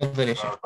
اتفضل يا شيخ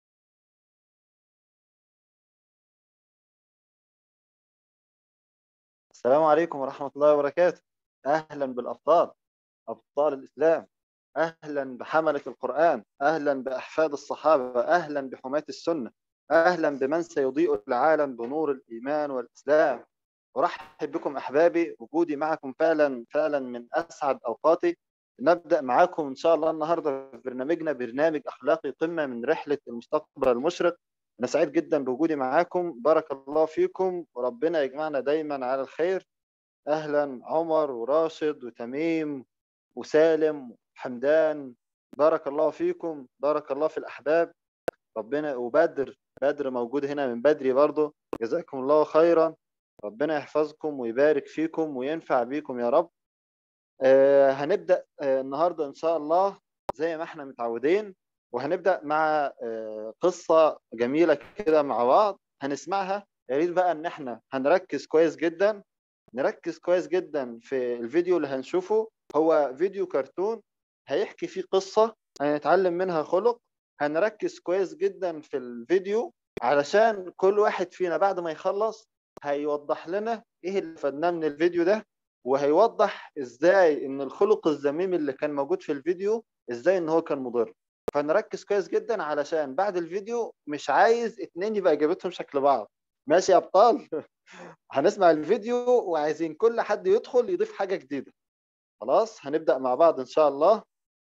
السلام عليكم ورحمة الله وبركاته أهلا بالأبطال أبطال الإسلام أهلا بحملة القرآن أهلا بأحفاد الصحابة أهلا بحماة السنة أهلا بمن سيضيء العالم بنور الإيمان والإسلام أرحب بكم أحبابي وجودي معكم فعلا فعلا من أسعد أوقاتي نبدأ معاكم إن شاء الله النهاردة في برنامجنا برنامج أخلاقي قمة من رحلة المستقبل المشرق أنا سعيد جدا بوجودي معاكم بارك الله فيكم وربنا يجمعنا دايما على الخير أهلا عمر وراشد وتميم وسالم وحمدان بارك الله فيكم بارك الله في الأحباب ربنا وبدر بدر موجود هنا من بدري برضه جزاكم الله خيرا ربنا يحفظكم ويبارك فيكم وينفع بيكم يا رب آه هنبدأ آه النهاردة إن شاء الله زي ما احنا متعودين وهنبدأ مع آه قصة جميلة كده مع بعض هنسمعها يا ريت بقى إن احنا هنركز كويس جدا نركز كويس جدا في الفيديو اللي هنشوفه هو فيديو كرتون هيحكي فيه قصة هنتعلم منها خلق هنركز كويس جدا في الفيديو علشان كل واحد فينا بعد ما يخلص هيوضح لنا ايه اللي فدناه من الفيديو ده وهيوضح ازاي ان الخلق الذميم اللي كان موجود في الفيديو ازاي ان هو كان مضر فنركز كويس جدا علشان بعد الفيديو مش عايز اتنين يبقى اجابتهم شكل بعض ماشي يا ابطال هنسمع الفيديو وعايزين كل حد يدخل يضيف حاجة جديدة خلاص هنبدأ مع بعض ان شاء الله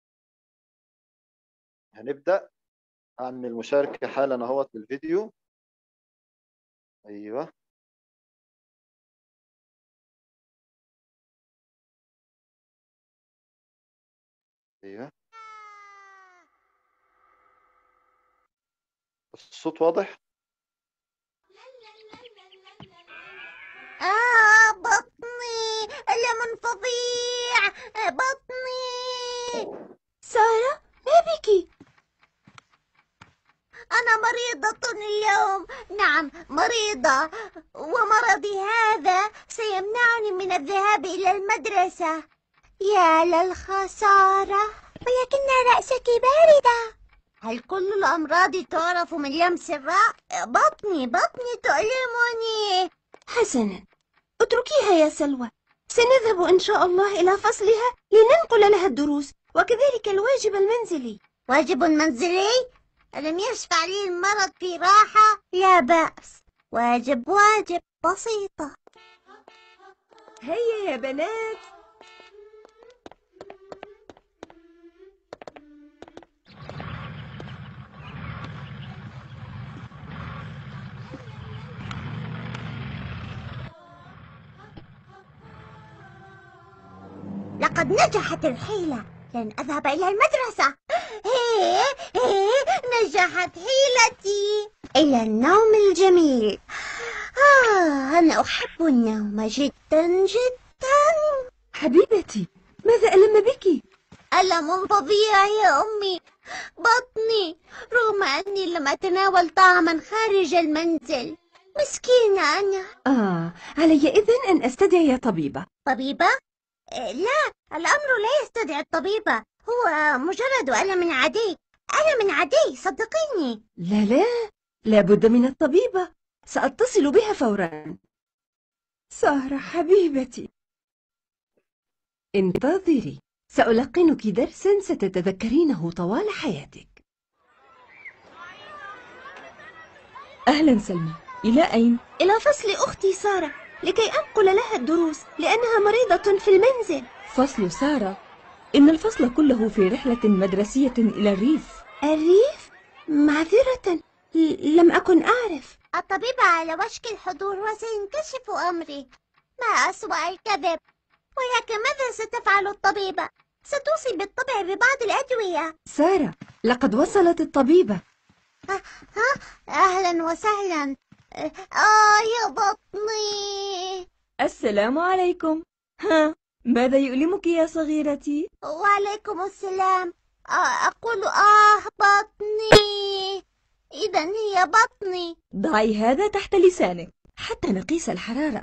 هنبدأ اعمل مشاركة حالا اهوت للفيديو ايوه ايوه الصوت واضح آه بطني ألم فظيع بطني سارة ما بك أنا مريضة اليوم نعم مريضة ومرضي هذا سيمنعني من الذهاب إلى المدرسة يا للخسارة ولكن رأسك باردة هل كل الأمراض تعرف من لمس الرأس؟ بطني بطني تؤلمني حسنا اتركيها يا سلوى سنذهب إن شاء الله إلى فصلها لننقل لها الدروس وكذلك الواجب المنزلي واجب منزلي؟ ألم يشفع لي المرض في راحة؟ لا بأس واجب واجب بسيطة هيا يا بنات لقد نجحت الحيلة لن أذهب إلى المدرسة هيه هيه نجحت حيلتي إلى النوم الجميل آه أنا أحب النوم جدا جدا حبيبتي ماذا ألم بك؟ ألم فظيع يا أمي بطني رغم أني لم أتناول طعاما خارج المنزل مسكينة أنا آه علي إذن أن أستدعي طبيبة طبيبة؟ إيه، لا الأمر لا يستدعي الطبيبة هو مجرد ألم عادي ألم عادي صدقيني لا لا لابد من الطبيبة سأتصل بها فورا سارة حبيبتي انتظري سألقنك درسا ستتذكرينه طوال حياتك أهلا سلمى إلى أين؟ إلى فصل أختي سارة لكي أنقل لها الدروس لأنها مريضة في المنزل فصل سارة إن الفصل كله في رحلة مدرسية إلى الريف الريف؟ معذرة ل- لم أكن أعرف الطبيبة على وشك الحضور وسينكشف أمري ما أسوأ الكذب ولكن ماذا ستفعل الطبيبة؟ ستوصي بالطبع ببعض الأدوية سارة لقد وصلت الطبيبة أهلا وسهلا آه يا بطني السلام عليكم ها ماذا يؤلمك يا صغيرتي؟ وعليكم السلام آه أقول آه بطني إذا هي بطني ضعي هذا تحت لسانك حتى نقيس الحرارة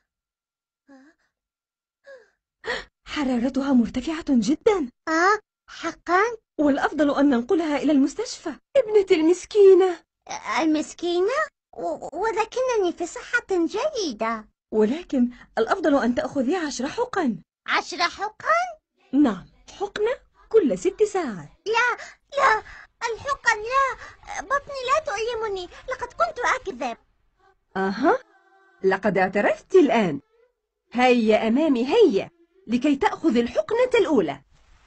حرارتها مرتفعة جدا آه حقا والأفضل أن ننقلها إلى المستشفى ابنتي المسكينة المسكينة و- ولكنني في صحة جيدة ولكن الأفضل أن تأخذي عشر حقن عشر حقن نعم حقنة كل ست ساعات لا الحقن لا بطني لا تؤلمني لقد كنت أكذب أها لقد اعترفت الآن هيا أمامي هيا لكي تأخذ الحقنة الأولى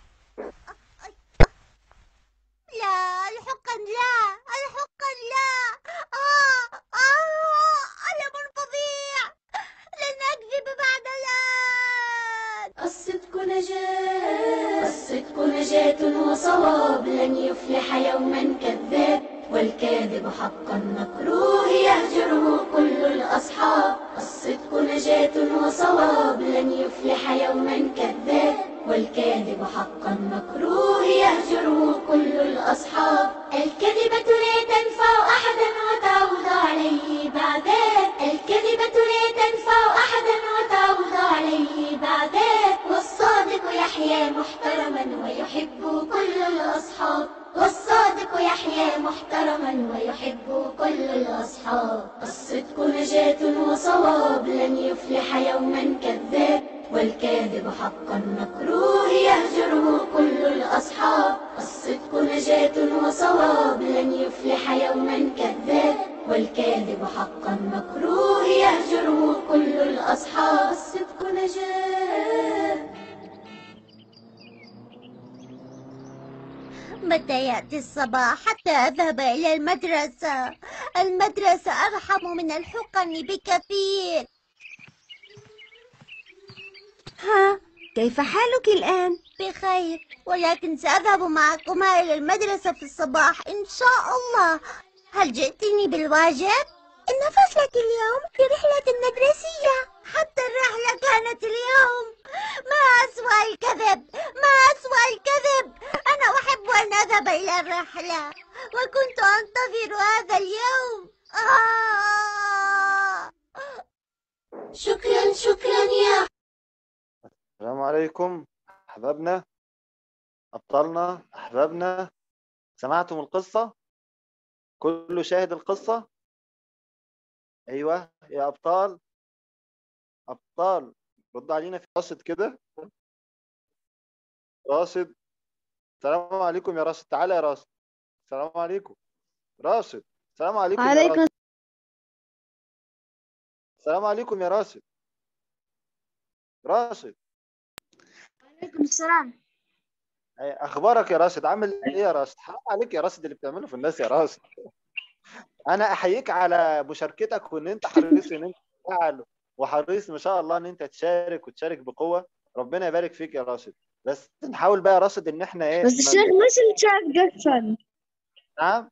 لا الحقن لا الحقن لا آه آه ألم فظيع لن أكذب بعد الآن الصدق نجاة الصدق نجاة وصواب لن يفلح يوما كذاب والكاذب حقا مكروه يهجره كل الأصحاب الصدق نجاة وصواب لن يفلح يوما كذاب والكاذب حقا مكروه يهجره كل الأصحاب الكذبة لا تنفع أحدا وتعود عليه بعدين الكذبة لا تنفع أحدا وتعود عليه بعدين والصادق يحيا محترما ويحب كل الأصحاب والصادق يحيا محترما ويحب كل الأصحاب الصدق نجاة وصواب لن يفلح يوما كذاب والكاذب حقا مكروه يهجره كل الأصحاب الصدق نجاة وصواب لن يفلح يوما كذاب والكاذب حقا مكروه يهجره كل الأصحاب الصدق نجاة متى يأتي الصباح حتى أذهب إلى المدرسة المدرسة أرحم من الحقن بكثير ها كيف حالك الآن؟ بخير ولكن سأذهب معكما إلى المدرسة في الصباح إن شاء الله هل جئتني بالواجب؟ إن فصلك اليوم في رحلة مدرسية حتى الرحلة كانت اليوم ما أسوأ الكذب ما أسوأ الكذب أنا أحب أن أذهب إلى الرحلة وكنت أنتظر هذا اليوم آه شكرا شكرا يا السلام عليكم أحبابنا أبطالنا أحبابنا سمعتم القصة؟ كله شاهد القصة؟ أيوة يا أبطال أبطال رد علينا في راشد كده راشد السلام عليكم يا راشد تعالى يا راشد السلام عليكم راشد السلام عليكم يا عليكم راشد السلام عليكم يا راشد راشد عليكم السلام أي اخبارك يا راشد عامل ايه يا راشد حرام عليك يا راشد اللي بتعمله في الناس يا راشد انا احييك على مشاركتك وان انت حريص ان انت تفعل وحريص ما شاء الله ان انت تشارك وتشارك بقوه ربنا يبارك فيك يا راشد بس نحاول بقى يا راشد ان احنا ايه بس ما- الشيخ ليش الشات قفل؟ نعم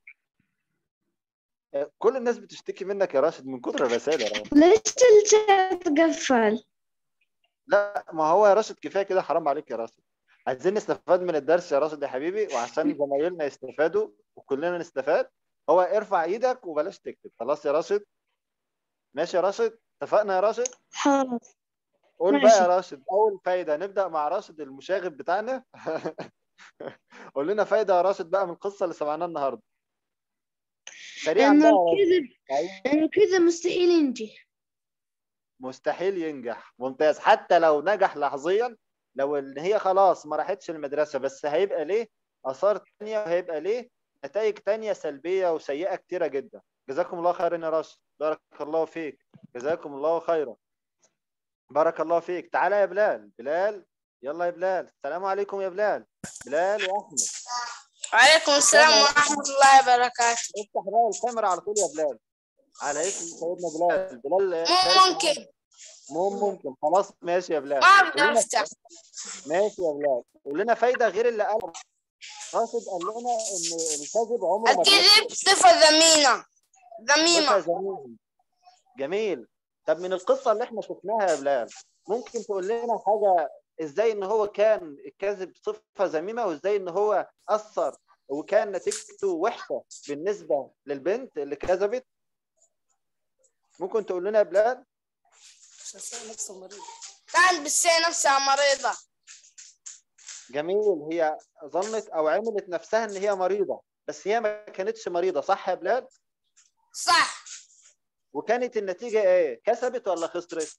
كل الناس بتشتكي منك يا راشد من كتر الرسائل يا راشد ليش الشات قفل؟ لا ما هو يا راشد كفايه كده حرام عليك يا راشد عايزين نستفاد من الدرس يا راشد يا حبيبي وعشان زمايلنا يستفادوا وكلنا نستفاد هو ارفع ايدك وبلاش تكتب خلاص يا راشد ماشي يا راشد اتفقنا يا راشد خلاص قول ماشي. بقى يا راشد اول فايده نبدا مع راشد المشاغب بتاعنا قول لنا فايده يا راشد بقى من القصه اللي سمعناها النهارده سريعا لأنه بقى يا راشد. الكذب أيوة. لأنه الكذب مستحيل ينجح مستحيل ينجح ممتاز حتى لو نجح لحظيا لو ان هي خلاص ما راحتش المدرسه بس هيبقى ليه اثار تانية وهيبقى ليه نتائج تانية سلبيه وسيئه كتيره جدا جزاكم الله خيرا يا راشد بارك الله فيك جزاكم الله خيرا بارك الله فيك تعالى يا بلال بلال يلا يا بلال السلام عليكم يا بلال بلال يا احمد وعليكم السلام ورحمة الله وبركاته افتح بقى الكاميرا على طول يا بلال على اسم سيدنا بلال بلال مو ممكن مو ممكن خلاص ماشي يا بلال ما قول أقدر لنا أفتح ماشي يا بلال قول لنا فايده غير اللي قال راشد قال لنا ان الكذب عمره ما الكذب صفة ذميمة بيبقى ذميمة جميل جميل طب من القصه اللي احنا شفناها يا بلال ممكن تقول لنا حاجه ازاي ان هو كان الكذب صفه ذميمه وازاي ان هو اثر وكان نتيجته وحشه بالنسبه للبنت اللي كذبت ممكن تقول لنا يا بلال كانت بالسنة نفسها مريضة جميل هي ظنت او عملت نفسها ان هي مريضه بس هي ما كانتش مريضه صح يا بلال صح وكانت النتيجه ايه كسبت ولا خسرت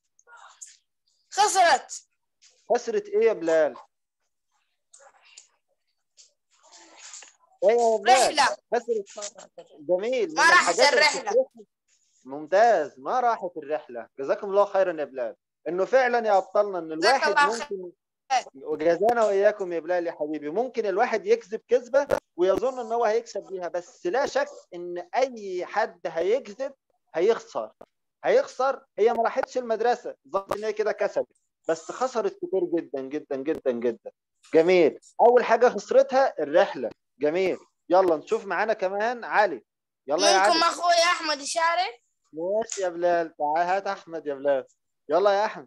خسرت خسرت ايه يا بلال ايه يا بلال رحلة خسرت جميل من ما راحت الحاجات اللي الرحلة. بتفرحني- ممتاز ما راحت الرحله جزاكم الله خيرا يا بلال انه فعلا يا ابطالنا ان جزاك الواحد الله خير. ممكن وجزانا واياكم يا بلال يا حبيبي ممكن الواحد يكذب كذبه ويظن ان هو هيكسب بيها بس لا شك ان اي حد هيكذب هيخسر هيخسر هي ما راحتش المدرسه ظنت ان هي كده كسبت بس خسرت كتير جدا جدا جدا جدا جميل اول حاجه خسرتها الرحله جميل يلا نشوف معانا كمان علي يلا يا ممكن علي اخوي احمد يشارك ماشي يا بلال تعال هات احمد يا بلال يلا يا احمد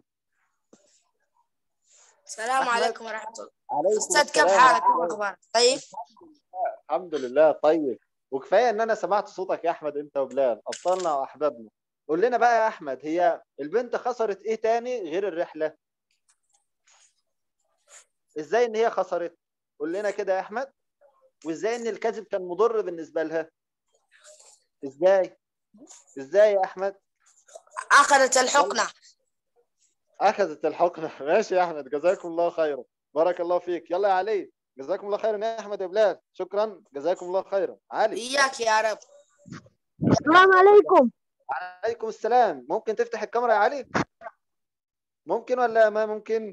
السلام أحمد. عليكم ورحمة الله عليكم استاذ كيف السلام حالك ورحمة كيف الله. اخبارك طيب الحمد لله طيب وكفايه ان انا سمعت صوتك يا احمد انت وبلال ابطالنا واحبابنا قول لنا بقى يا احمد هي البنت خسرت ايه تاني غير الرحله ازاي ان هي خسرت قول لنا كده يا احمد وازاي ان الكذب كان مضر بالنسبه لها ازاي ازاي يا احمد اخذت الحقنة اخذت الحقنه ماشي يا احمد جزاكم الله خيرا بارك الله فيك يلا يا علي جزاكم الله خيرا يا احمد يا بلال شكرا جزاكم الله خيرا علي اياك يا رب السلام عليكم عليكم السلام ممكن تفتح الكاميرا يا علي ممكن ولا ما ممكن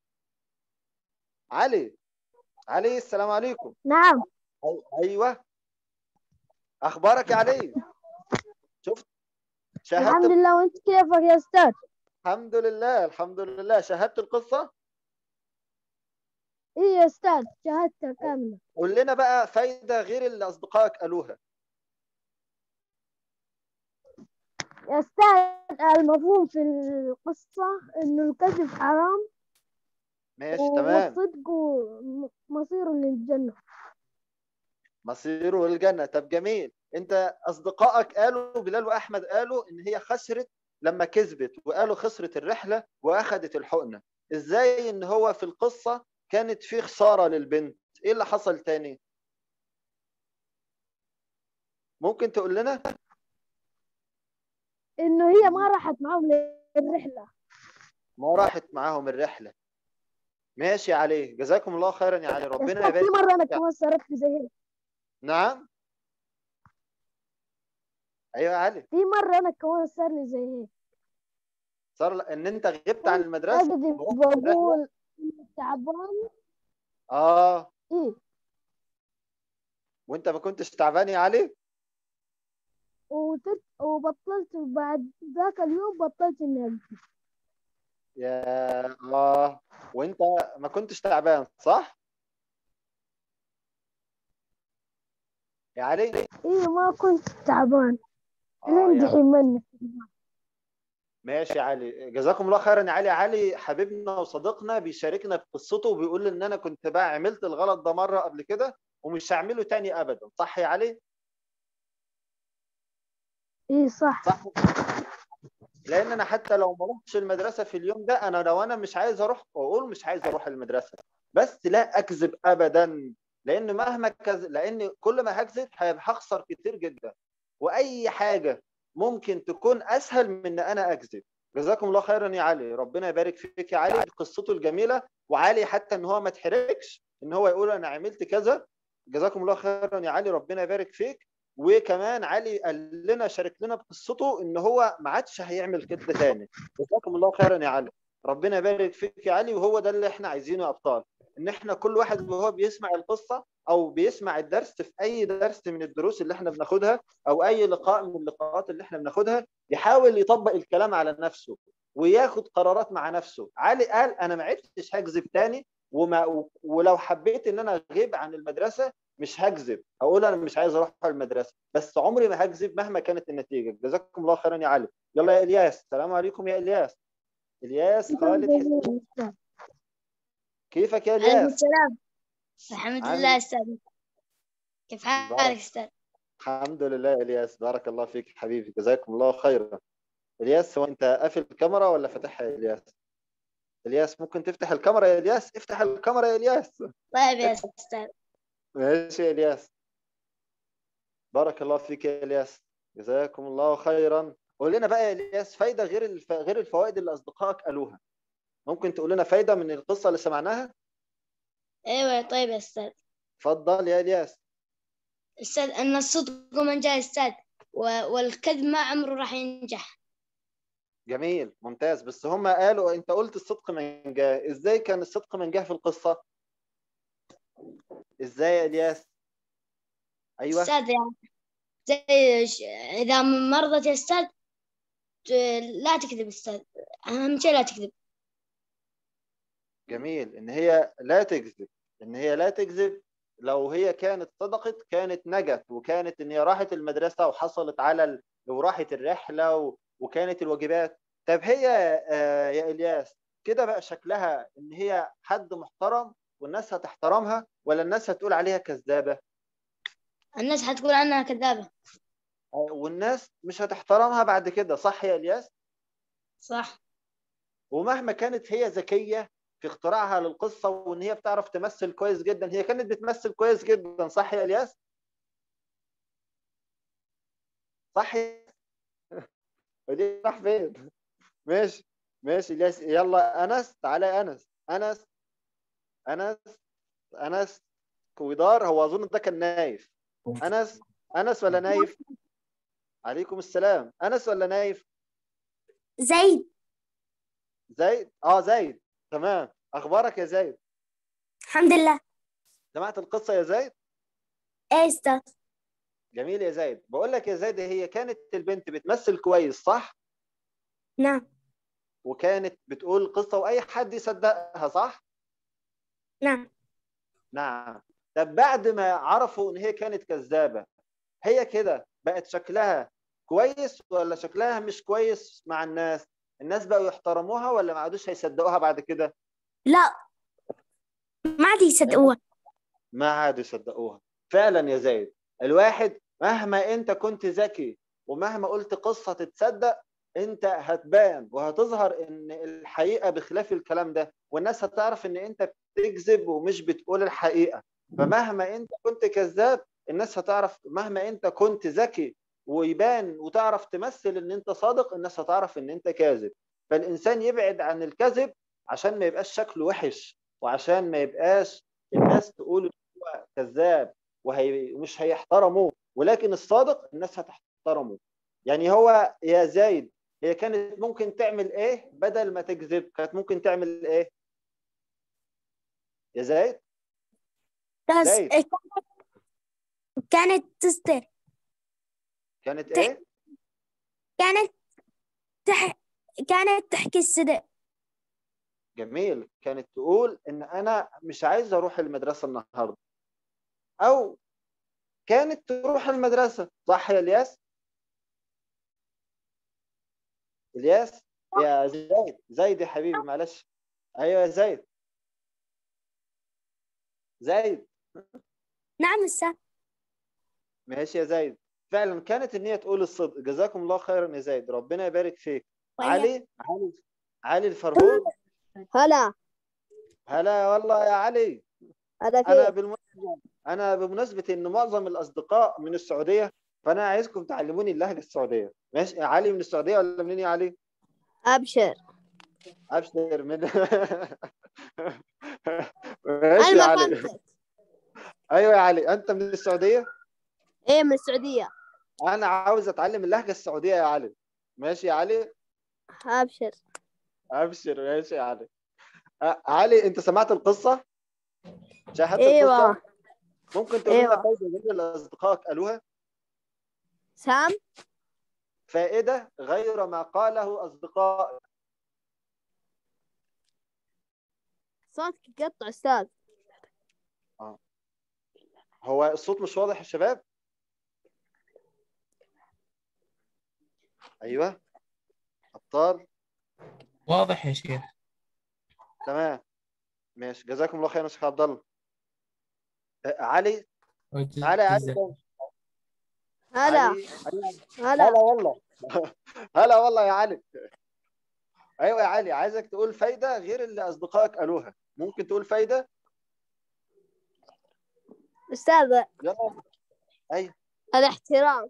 علي علي السلام عليكم نعم أي- ايوه اخبارك يا علي شفت الحمد شاهدت لله وانت كيفك يا استاذ الحمد لله الحمد لله شاهدت القصه ايه يا استاذ شهادتها كاملة قول لنا بقى فايده غير اللي اصدقائك قالوها يا استاذ المفهوم في القصة انه الكذب حرام ماشي تمام والصدق م- مصيره للجنة مصيره الجنة طب جميل انت اصدقائك قالوا بلال واحمد قالوا ان هي خسرت لما كذبت وقالوا خسرت الرحلة واخدت الحقنة ازاي ان هو في القصة كانت في خسارة للبنت ايه اللي حصل تاني ممكن تقول لنا انه هي ما راحت معهم للرحلة ما راحت معاهم الرحلة ماشي يا علي جزاكم الله خيرا يا علي يا ربنا استاذ في يبارك مرة انا كمان صارت لي زي هيك نعم ايوه يا علي في مرة انا كمان صار لي زي هيك صار ان انت غبت عن المدرسة اكذب ورحت الرحلة؟ بقول إني تعبان اه ايه وانت ما كنتش تعبان يا علي وتت... وبطلت بعد ذاك اليوم بطلت اني اكذب يا اه وانت ما كنتش تعبان صح يا علي ايه ما كنت تعبان آه لين يا دحين مني ماشي يا علي جزاكم الله خيرا يا علي علي حبيبنا وصديقنا بيشاركنا بقصته وبيقول ان انا كنت بقى عملت الغلط ده مره قبل كده ومش هعمله تاني ابدا صح يا علي ايه صح صح لان انا حتى لو ما رحتش المدرسه في اليوم ده انا لو انا مش عايز اروح واقول مش عايز اروح المدرسه بس لا اكذب ابدا لان مهما كذب لان كل ما هكذب هيبقى هخسر كتير جدا واي حاجه ممكن تكون اسهل من ان انا اكذب جزاكم الله خيرا يا علي ربنا يبارك فيك يا علي قصته الجميله وعلي حتى ان هو ما اتحرجش ان هو يقول انا عملت كذا جزاكم الله خيرا يا علي ربنا يبارك فيك وكمان علي قال لنا شارك لنا بقصته ان هو ما عادش هيعمل كده تاني جزاكم الله خيرا يا علي ربنا يبارك فيك يا علي وهو ده اللي احنا عايزينه يا ابطال ان احنا كل واحد وهو بيسمع القصه او بيسمع الدرس في اي درس من الدروس اللي احنا بناخدها او اي لقاء من اللقاءات اللي احنا بناخدها يحاول يطبق الكلام على نفسه وياخد قرارات مع نفسه علي قال انا ما عدتش هكذب تاني وما ولو حبيت ان انا اغيب عن المدرسه مش هكذب هقول انا مش عايز اروح المدرسه بس عمري ما هكذب مهما كانت النتيجه جزاكم الله خيرا يا علي يلا يا الياس السلام عليكم يا الياس الياس خالد حسين كيفك يا عليكم الياس السلام الحمد عامل- لله استاذ كيف بارك. حالك استاذ الحمد لله يا الياس بارك الله فيك حبيبي جزاكم الله خيرا الياس هو انت قافل الكاميرا ولا فاتحها يا الياس الياس ممكن تفتح الكاميرا يا الياس افتح الكاميرا يا الياس طيب يا أستاذ ماشي يا الياس بارك الله فيك يا الياس جزاكم الله خيرا قول لنا بقى يا الياس فايده غير الف... غير الفوائد اللي اصدقائك قالوها ممكن تقول لنا فايده من القصه اللي سمعناها أيوة طيب يا أستاذ اتفضل يا الياس أستاذ أن الصدق من جاء أستاذ و- والكذب ما عمره راح ينجح جميل ممتاز بس هم قالوا انت قلت الصدق من جاه ازاي كان الصدق من جاه في القصه ازاي يا الياس ايوه أستاذ يعني زي ش- إذا مرضت يا أستاذ ت- لا تكذب أستاذ أهم شيء لا تكذب جميل ان هي لا تكذب ان هي لا تكذب لو هي كانت صدقت كانت نجت وكانت ان هي راحت المدرسه وحصلت على ال... وراحت الرحله و... وكانت الواجبات طب هي آه يا الياس كده بقى شكلها ان هي حد محترم والناس هتحترمها ولا الناس هتقول عليها كذابه الناس حتقول عنها كذابة آه، والناس مش هتحترمها بعد كده صح يا الياس صح ومهما كانت هي ذكيه في اختراعها للقصه وان هي بتعرف تمثل كويس جدا هي كانت بتمثل كويس جدا صح يا الياس صح يا- ودي راح فين ماشي ماشي الياس يلا انس تعالى يا انس انس انس انس كويدار هو اظن ده كان نايف انس انس ولا نايف عليكم السلام انس ولا نايف زيد زيد اه زيد تمام اخبارك يا زيد الحمد لله سمعت القصه يا زيد ايه استاذ جميل يا زيد بقول لك يا زيد هي كانت البنت بتمثل كويس صح نعم وكانت بتقول قصه واي حد يصدقها صح نعم نعم طب بعد ما عرفوا ان هي كانت كذابه هي كده بقت شكلها كويس ولا شكلها مش كويس مع الناس الناس بقوا يحترموها ولا ما عادوش هيصدقوها بعد كده لا ما عاد يصدقوها ما عادوا يصدقوها فعلا يا زيد الواحد مهما انت كنت ذكي ومهما قلت قصة تتصدق انت هتبان وهتظهر ان الحقيقة بخلاف الكلام ده والناس هتعرف ان انت بتكذب ومش بتقول الحقيقة فمهما انت كنت كذاب الناس هتعرف مهما انت كنت ذكي ويبان وتعرف تمثل ان انت صادق الناس هتعرف ان انت كاذب فالانسان يبعد عن الكذب عشان ما يبقاش شكله وحش وعشان ما يبقاش الناس تقول إن هو كذاب وهي مش هيحترموه ولكن الصادق الناس هتحترمه يعني هو يا زايد هي كانت ممكن تعمل ايه بدل ما تكذب كانت ممكن تعمل ايه يا زايد بس زيد. كانت كانت تستر كانت ت- ايه كانت تح... كانت تحكي الصدق جميل كانت تقول ان انا مش عايز اروح المدرسه النهارده او كانت تروح المدرسه صح يا الياس الياس يا زايد زايد يا حبيبي معلش ايوه يا زايد زايد نعم استاذ ماشي يا زايد فعلا كانت ان هي تقول الصدق جزاكم الله خيرا يا زايد ربنا يبارك فيك وإياك. علي علي علي الفرهود هلا هلا والله يا علي هذا انا فين بالمناسبه انا بمناسبه ان معظم الاصدقاء من السعوديه فانا عايزكم تعلموني اللهجه السعوديه ماشي يا علي من السعوديه ولا منين يا علي ابشر ابشر من ماشي يا انا ما علي فهمتك ايوه يا علي انت من السعوديه ايه من السعوديه انا عاوز اتعلم اللهجه السعوديه يا علي ماشي يا علي ابشر ابشر ماشي يا علي أ- علي انت سمعت القصه شاهدت ايوه القصه ممكن تقول لنا ايوه فايده غير اللي اصدقائك قالوها سام فائده غير ما قاله اصدقائك صوتك يقطع استاذ هو الصوت مش واضح يا شباب ايوه ابطال واضح يا شيخ تمام ماشي جزاكم الله خير يا شيخ عبد الله أه، علي تعالى يا علي جزاك- تاني. هلا علي- علي- هلا هلا والله هلا والله يا علي ايوه يا علي عايزك تقول فايده غير اللي اصدقائك قالوها ممكن تقول فايده أستاذ يلا ايوه الاحترام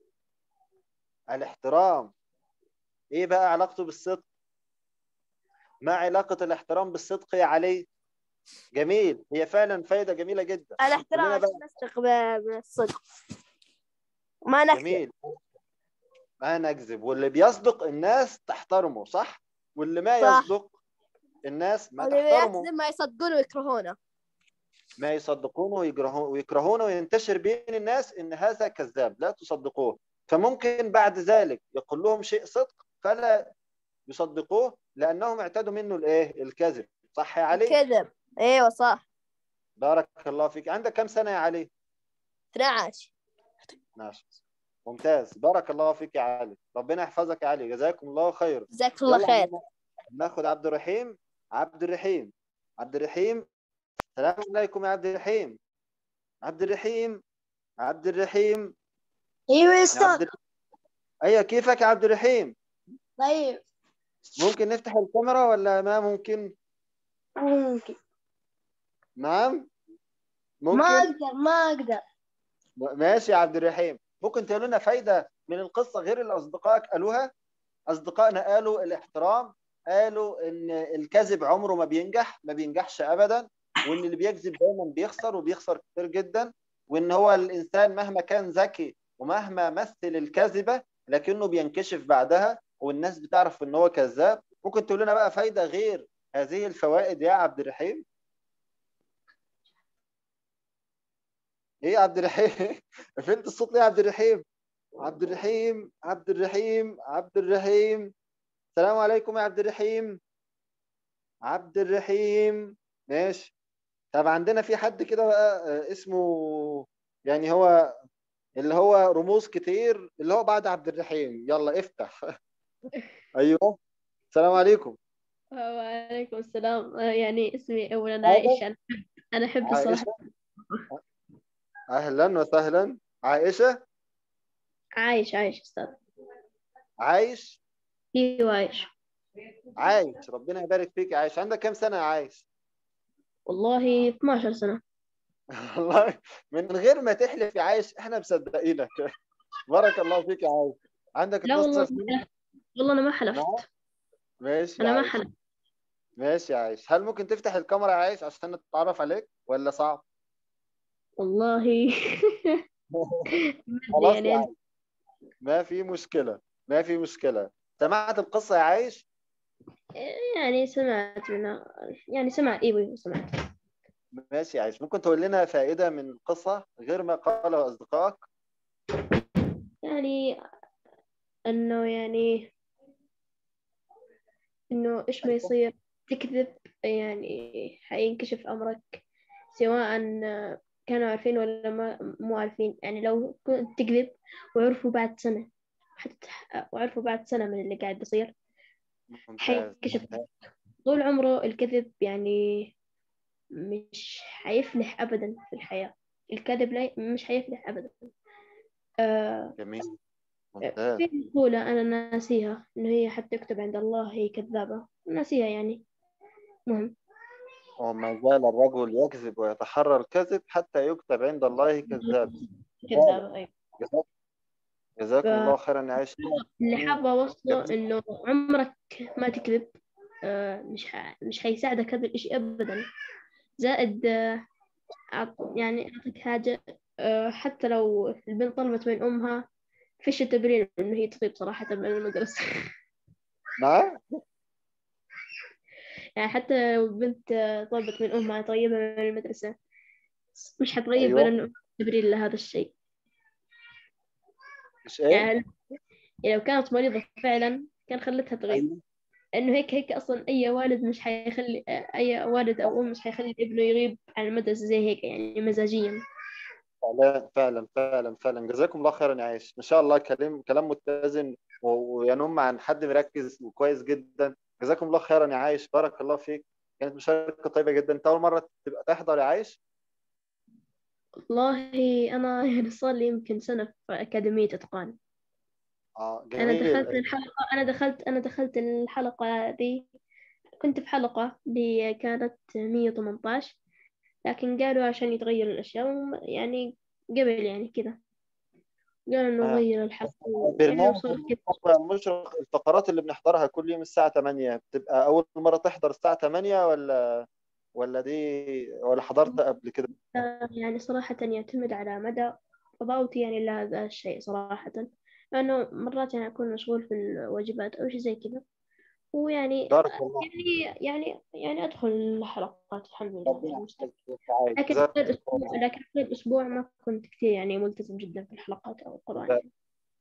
الاحترام ايه بقى علاقته بالصدق ما علاقه الاحترام بالصدق يا علي جميل هي فعلا فايده جميله جدا الاحترام كلنا بقى- عشان نسبق ب- بالصدق ما نكذب جميل ما نكذب واللي بيصدق الناس تحترمه صح واللي ما صح. يصدق الناس ما واللي تحترمه يكذب ما يصدقون ويكرهونه ما يصدقونه ويكرهونه ويكرهونه وينتشر بين الناس ان هذا كذاب لا تصدقوه فممكن بعد ذلك يقول لهم شيء صدق فلا يصدقوه لانهم اعتادوا منه الايه الكذب صح يا علي كذب ايوه صح بارك الله فيك عندك كم سنه يا علي 12 12 ممتاز بارك الله فيك يا علي ربنا يحفظك يا علي جزاكم الله خير جزاك الله يلا خير ناخد عبد الرحيم عبد الرحيم عبد الرحيم السلام عليكم يا عبد الرحيم عبد الرحيم عبد الرحيم ايوه يا يا استاذ عبد الرحيم ايوه كيفك يا عبد الرحيم طيب ممكن نفتح الكاميرا ولا ما ممكن ممكن نعم ما ممكن اقدر ما اقدر ماشي يا عبد الرحيم ممكن تقول لنا فايدة من القصة غير اللي أصدقائك قالوها أصدقائنا قالوا الاحترام قالوا إن الكذب عمره ما بينجح ما بينجحش أبدا وإن اللي بيكذب دايما بيخسر وبيخسر كتير جدا وإن هو الإنسان مهما كان ذكي ومهما مثل الكذبة لكنه بينكشف بعدها والناس بتعرف إن هو كذاب ممكن تقول لنا بقى فايدة غير هذه الفوائد يا عبد الرحيم ايه يا عبد الرحيم فين الصوت ليه يا عبد الرحيم عبد الرحيم عبد الرحيم عبد الرحيم السلام عليكم يا عبد الرحيم عبد الرحيم ماشي طب عندنا في حد كده بقى آه، اسمه يعني هو اللي هو رموز كتير اللي هو بعد عبد الرحيم يلا افتح ايوه السلام عليكم وعليكم السلام آه، يعني اسمي أولا أهلا. عائشة أنا أحب أنا أحب الصراحة عائشة اهلا وسهلا عائشة عايش عايش أستاذ عايش أيوة عايش عايش ربنا يبارك فيك يا عايش عندك كام سنة يا عايش والله 12 سنة والله من غير ما تحلف يا عايش احنا مصدقينك بارك الله فيك يا عايش عندك لا 12 والله سنة والله أنا ما حلفت نعم. ماشي يا أنا ما عايش حلفت ماشي يا عايش هل ممكن تفتح الكاميرا يا عايش عشان نتعرف عليك ولا صعب والله خلاص يعني يا عايش ما في مشكلة ما في مشكلة سمعت القصة يا عايش يعني سمعت منها يعني سمعت أيوة سمعت ماشي يا عايش ممكن تقول لنا فائدة من القصة غير ما قاله أصدقائك يعني إنه يعني إنه إيش ما يصير تكذب يعني حينكشف أمرك سواء كانوا عارفين ولا ما مو عارفين يعني لو كنت تكذب وعرفوا بعد سنة حتى وعرفوا بعد سنة من اللي قاعد يصير ممتاز حينكشف ممتاز. طول عمره الكذب يعني مش حيفلح أبدا في الحياة الكذب لا مش حيفلح أبدا آه جميل ممتاز في مقولة أنا ناسيها إنه هي حتى يكتب عند الله هي كذابة ناسيها يعني مهم وما زال الرجل يكذب ويتحرى الكذب حتى يكتب عند الله كذاب كذابة أيوة جزاك جزاكم ف- الله خيرا يا عائشة اللي حابة أوصله جميل. إنه عمرك ما تكذب آه، مش ح... مش حيساعدك هذا الإشي أبدا زائد آه، أعط- يعني أعطيك حاجة آه، حتى لو البنت طلبت من أمها فيش تبرير إنه هي تغيب صراحة من المدرسة نعم يعني حتى لو البنت آه، طلبت من أمها تغيبها من المدرسة مش حتغيب أيوة. لأنه تبرير لهذا الشيء مش ايه يعني يعني لو كانت مريضة فعلا كان خلتها تغيب أيوة. لأنه هيك هيك أصلا أي والد مش حيخلي أي والد أو أم مش حيخلي ابنه يغيب عن المدرسة زي هيك يعني مزاجيا فعلا فعلا فعلا فعلا جزاكم الله خيرا يا عائشة ان شاء الله كلام كلام متزن و- وينم عن حد مركز وكويس جدا جزاكم الله خيرا يا عايش بارك الله فيك كانت مشاركة طيبة جدا انت اول مرة تبقى تحضر يا عايش والله أنا يعني صار لي يمكن سنة في أكاديمية إتقان اه أنا دخلت جميل الحلقة أنا دخلت أنا دخلت الحلقة دي كنت في حلقة اللي كانت 118 لكن قالوا عشان يتغير الأشياء وم- يعني قبل يعني كذا قالوا إنه آه. غير الحلقة يعني بالمناسبة وصار كذا بالنسبة للمشرق الفقرات اللي بنحضرها كل يوم الساعة 8 بتبقى أول مرة تحضر الساعة 8 ولا ولا دي ولا حضرت قبل كده؟ يعني صراحة يعتمد على مدى فضاوتي يعني لهذا الشيء صراحة لأنه مرات يعني أكون مشغول في الواجبات أو شيء زي كذا ويعني بارك الله يعني يعني يعني أدخل الحلقات الحمد لله ربنا يعني يحفظك ويسعدك. لكن جزاك خلال الله الأسبوع لكن خلال الأسبوع ما كنت كثير يعني ملتزم جدا في الحلقات أو القرآن لا. يعني.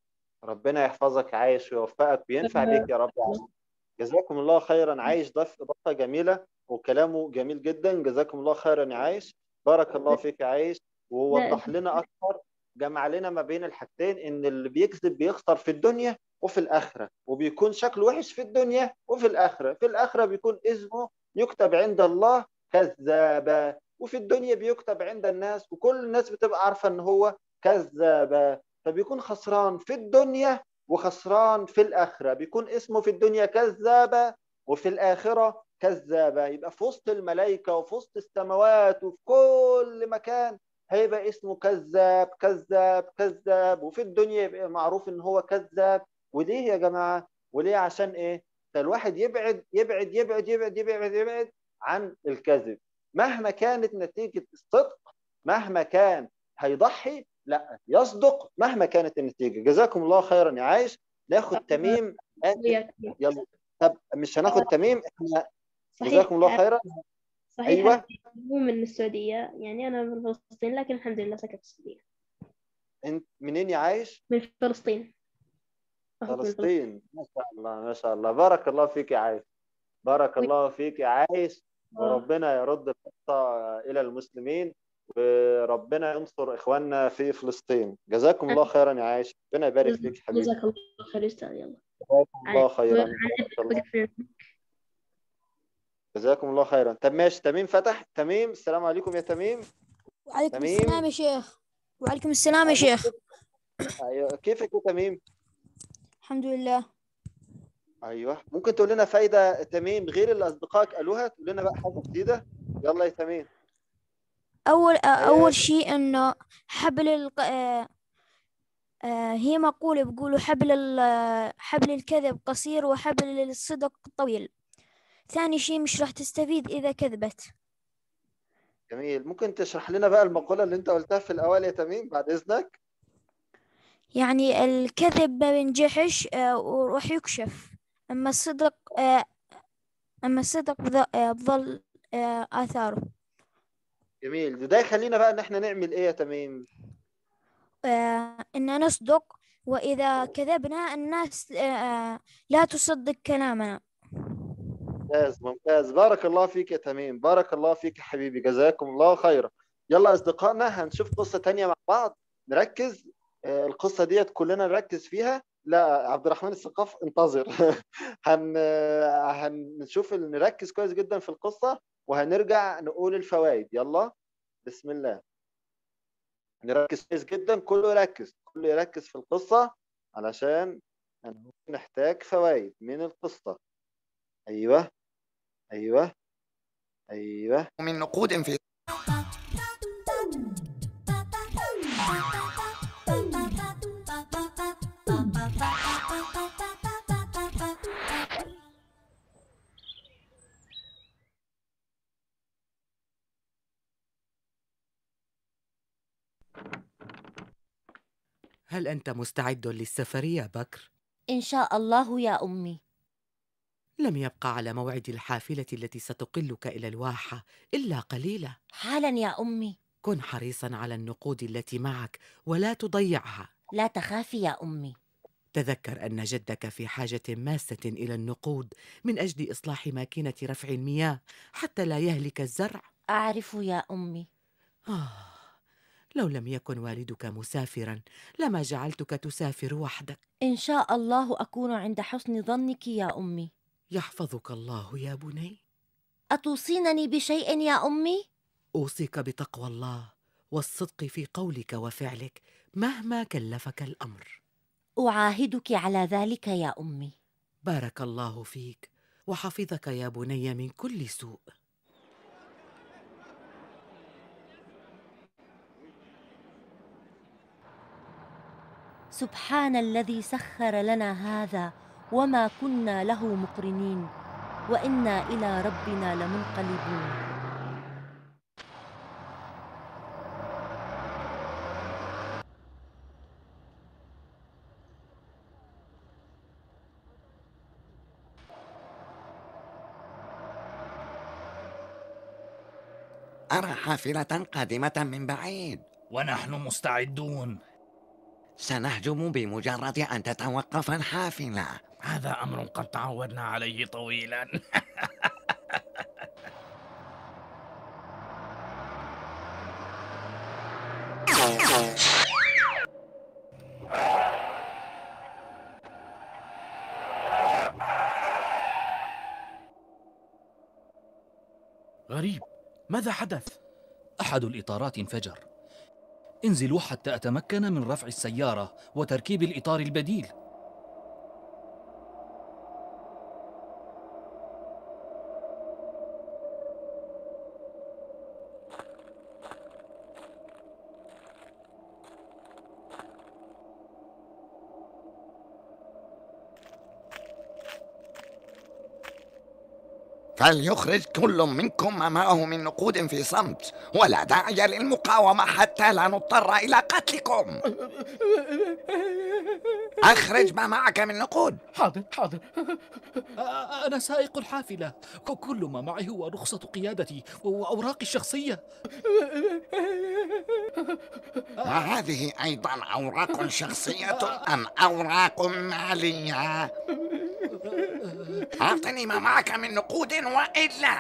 ربنا يحفظك عايش ويوفقك وينفع بيك يا رب العالمين. جزاكم الله خيرا عايش ضيف إضافة جميلة وكلامه جميل جدا جزاكم الله خيرا يا عايش بارك الله فيك يا عايش ووضح لنا أكثر جمع لنا ما بين الحاجتين إن اللي بيكذب بيخسر في الدنيا وفي الآخرة وبيكون شكله وحش في الدنيا وفي الآخرة في الآخرة بيكون اسمه يكتب عند الله كذابا وفي الدنيا بيكتب عند الناس وكل الناس بتبقى عارفة إن هو كذابا فبيكون خسران في الدنيا وخسران في الآخرة بيكون اسمه في الدنيا كذابة وفي الآخرة كذابة يبقى في وسط الملائكة وفي وسط السماوات وفي كل مكان هيبقى اسمه كذاب كذاب كذاب وفي الدنيا يبقى معروف ان هو كذاب وليه يا جماعة وليه عشان ايه فالواحد يبعد يبعد يبعد يبعد يبعد يبعد عن الكذب مهما كانت نتيجة الصدق مهما كان هيضحي لا يصدق مهما كانت النتيجة جزاكم الله خيرا يا عايش ناخد تميم وياك. يلا طب مش هناخد تميم احنا صحيح. جزاكم الله خيرا صحيح أيوة. هو من السعودية يعني أنا من فلسطين لكن الحمد لله سكنت في السعودية انت منين يا عايش من فلسطين أخوك من فلسطين ما شاء الله ما شاء الله بارك الله فيك يا عايش بارك الله فيك يا عايش وربنا يرد القصة إلى المسلمين وربنا ينصر إخواننا في فلسطين جزاكم الله خيرا يا عايش ربنا يبارك فيك حبيبي جزاك الله خير أستاذ يلا جزاكم الله خيرا عن بارك الله. بقفل جزاكم الله خيرا طب ماشي تميم فتح تميم السلام عليكم يا تميم وعليكم تميم. السلام يا شيخ وعليكم السلام يا شيخ أيوة كيفك يا تميم الحمد لله ايوه ممكن تقول لنا فايده تميم غير اللي اصدقائك قالوها تقول لنا بقى حاجه جديده يلا يا تميم أول آه، إيه. أول شيء إنه حبل الق... آه، آه، هي مقولة بيقولوا حبل ال... آه، حبل الكذب قصير وحبل الصدق طويل ثاني شيء مش راح تستفيد إذا كذبت جميل ممكن تشرح لنا بقى المقوله اللي انت قلتها في الاول يا تميم بعد اذنك يعني الكذب ما بينجحش آه، وراح يكشف أما الصدق آه، أما الصدق بظ- آه، بظل آه، آثاره جميل وده يخلينا بقى ان احنا نعمل ايه يا تميم آه، إن نصدق وإذا كذبنا الناس آه، آه، لا تصدق كلامنا ممتاز ممتاز بارك الله فيك يا تميم بارك الله فيك يا حبيبي جزاكم الله خيرا يلا اصدقائنا هنشوف قصه تانية مع بعض نركز آه، القصه ديت كلنا نركز فيها لا عبد الرحمن الثقاف انتظر هن آه، هنشوف ال- نركز كويس جدا في القصه وهنرجع نقول الفوائد يلا بسم الله نركز كويس جدا كله يركز كله يركز في القصه علشان نحتاج فوائد من القصه ايوه ايوه ايوه من نقود في هل أنت مستعد للسفر يا بكر؟ إن شاء الله يا أمي لم يبقى على موعد الحافلة التي ستقلك إلى الواحة إلا قليلة حالا يا أمي كن حريصا على النقود التي معك ولا تضيعها لا تخافي يا أمي تذكر أن جدك في حاجة ماسة إلى النقود من أجل إصلاح ماكينة رفع المياه حتى لا يهلك الزرع أعرف يا أمي آه لو لم يكن والدك مسافرا لما جعلتك تسافر وحدك إن شاء الله أكون عند حسن ظنك يا أمي يحفظك الله يا بني أتوصينني بشيء يا أمي؟ أوصيك بتقوى الله والصدق في قولك وفعلك مهما كلفك الأمر أعاهدك على ذلك يا أمي بارك الله فيك وحفظك يا بني من كل سوء سبحان الذي سخر لنا هذا وما كنا له مقرنين وإنا إلى ربنا لمنقلبون أرى حافلة قادمة من بعيد ونحن مستعدون سنهجم بمجرد أن تتوقف الحافلة هذا أمر قد تعودنا عليه طويلا غريب ماذا حدث؟ أحد الإطارات انفجر انزلوا حتى أتمكن من رفع السيارة وتركيب الإطار البديل فليخرج كل منكم ما معه من نقود في صمت ولا داعي للمقاومة حتى لا نضطر إلى قتلكم أخرج ما معك من نقود حاضر حاضر أنا سائق الحافلة كل ما معي هو رخصة قيادتي وأوراقي الشخصية وهذه أيضا أوراق شخصية أم أوراق مالية أعطني ما معك من نقود وإلا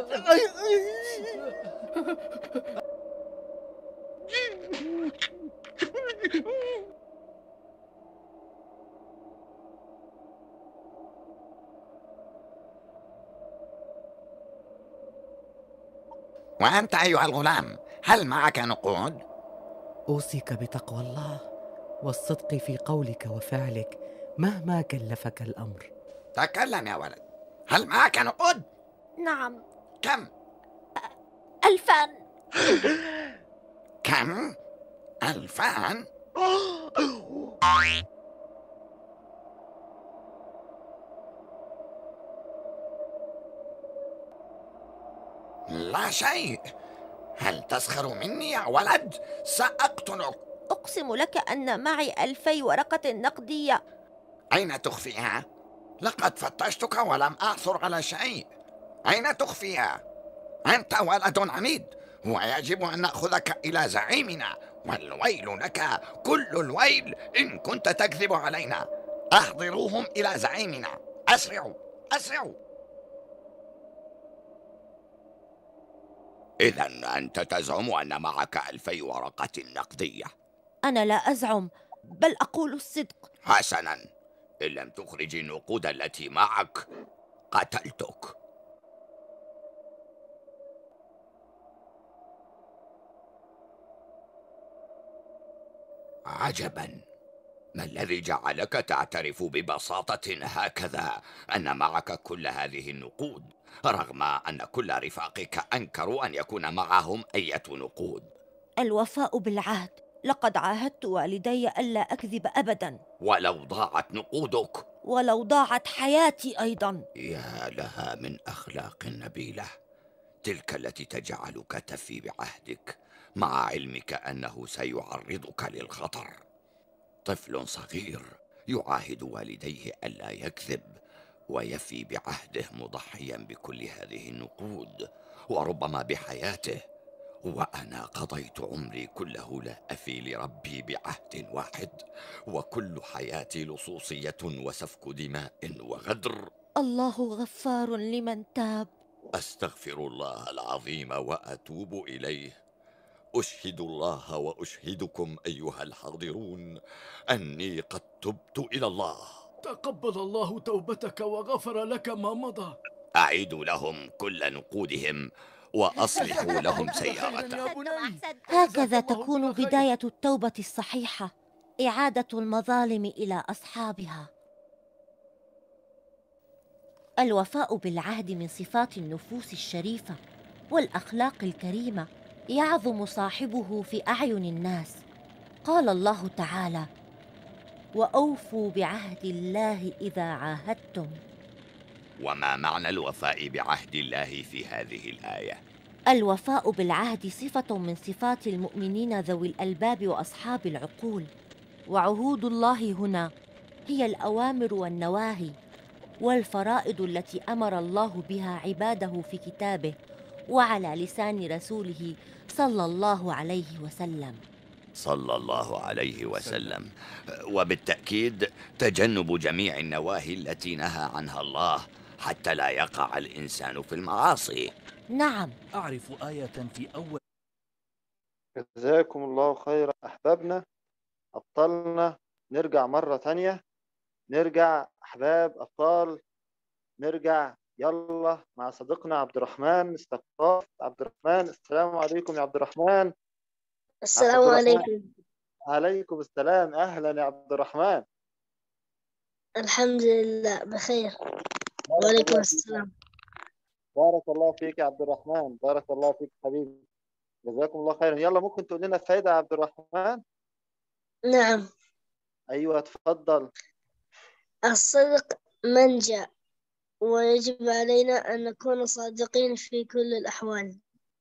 وأنت أيها الغلام هل معك نقود؟ أوصيك بتقوى الله والصدق في قولك وفعلك مهما كلفك الأمر تكلم يا ولد هل معك نقود؟ نعم كم؟ ألفان كم؟ ألفان؟ لا شيء هل تسخر مني يا ولد؟ سأقتلك أقسم لك أن معي ألفي ورقة نقدية أين تخفيها؟ لقد فتشتك ولم أعثر على شيء أين تخفيها؟ أنت ولد عميد ويجب أن نأخذك إلى زعيمنا والويل لك كل الويل إن كنت تكذب علينا أحضروهم إلى زعيمنا أسرعوا أسرعوا إذا أنت تزعم أن معك ألفي ورقة نقدية أنا لا أزعم بل أقول الصدق حسنا إن لم تخرج النقود التي معك قتلتك عجبا ما الذي جعلك تعترف ببساطة هكذا أن معك كل هذه النقود رغم أن كل رفاقك أنكروا أن يكون معهم أية نقود الوفاء بالعهد لقد عاهدت والدي ألا أكذب أبدا ولو ضاعت نقودك ولو ضاعت حياتي أيضا يا لها من أخلاق نبيلة تلك التي تجعلك تفي بعهدك مع علمك أنه سيعرضك للخطر طفل صغير يعاهد والديه ألا يكذب ويفي بعهده مضحيا بكل هذه النقود وربما بحياته وانا قضيت عمري كله لا افي لربي بعهد واحد وكل حياتي لصوصيه وسفك دماء وغدر الله غفار لمن تاب استغفر الله العظيم واتوب اليه اشهد الله واشهدكم ايها الحاضرون اني قد تبت الى الله تقبل الله توبتك وغفر لك ما مضى اعيدوا لهم كل نقودهم واصلحوا لهم سيارتهم هكذا تكون بداية التوبة الصحيحة إعادة المظالم إلى أصحابها الوفاء بالعهد من صفات النفوس الشريفة والأخلاق الكريمة يعظم صاحبه في أعين الناس قال الله تعالى وأوفوا بعهد الله إذا عاهدتم وما معنى الوفاء بعهد الله في هذه الآية؟ الوفاء بالعهد صفة من صفات المؤمنين ذوي الألباب وأصحاب العقول وعهود الله هنا هي الأوامر والنواهي والفرائض التي أمر الله بها عباده في كتابه وعلى لسان رسوله صلى الله عليه وسلم صلى الله عليه وسلم وبالتأكيد تجنب جميع النواهي التي نهى عنها الله حتى لا يقع الإنسان في المعاصي نعم أعرف آية في أول جزاكم الله خيرا أحبابنا أبطالنا نرجع مرة تانية نرجع أحباب أبطال نرجع يلا مع صديقنا عبد الرحمن استقاف عبد الرحمن السلام عليكم يا عبد الرحمن السلام عبد الرحمن. عليكم عليكم السلام أهلا يا عبد الرحمن الحمد لله بخير وعليكم السلام بارك الله فيك يا عبد الرحمن بارك الله فيك حبيبي جزاكم الله خيرا يلا ممكن تقول لنا فايدة يا عبد الرحمن نعم أيوة تفضل الصدق منجا ويجب علينا أن نكون صادقين في كل الأحوال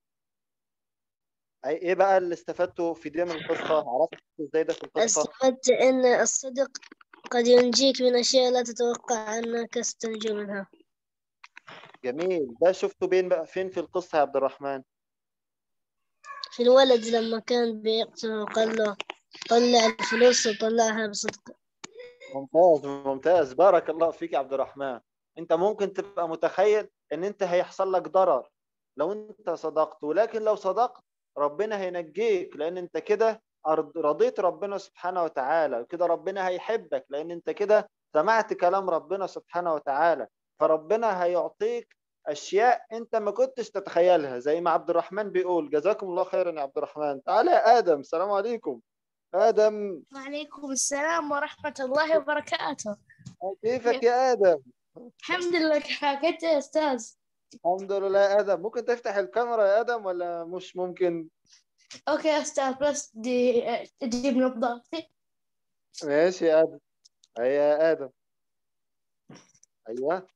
أي إيه بقى اللي استفدته في دي من القصة عرفت إزاي ده في القصة استفدت أن الصدق قد ينجيك من أشياء لا تتوقع أنك ستنجو منها جميل ده شفته بين بقى فين في القصة يا عبد الرحمن في الولد لما كان بيقتله وقال له طلع الفلوس وطلعها بصدق ممتاز ممتاز بارك الله فيك يا عبد الرحمن انت ممكن تبقى متخيل ان انت هيحصل لك ضرر لو انت صدقت ولكن لو صدقت ربنا هينجيك لان انت كده أرض- رضيت ربنا سبحانه وتعالى وكده ربنا هيحبك لان انت كده سمعت كلام ربنا سبحانه وتعالى فربنا هيعطيك اشياء انت ما كنتش تتخيلها زي ما عبد الرحمن بيقول جزاكم الله خيرا يا عبد الرحمن تعالى يا ادم السلام عليكم ادم وعليكم السلام ورحمة الله وبركاته كيفك يا ادم الحمد لله كيفك أنت يا أستاذ الحمد لله يا ادم ممكن تفتح الكاميرا يا ادم ولا مش ممكن أوكي يا أستاذ بس دي تجيب نبضاتي ماشي يا ادم هيا يا ادم ايوه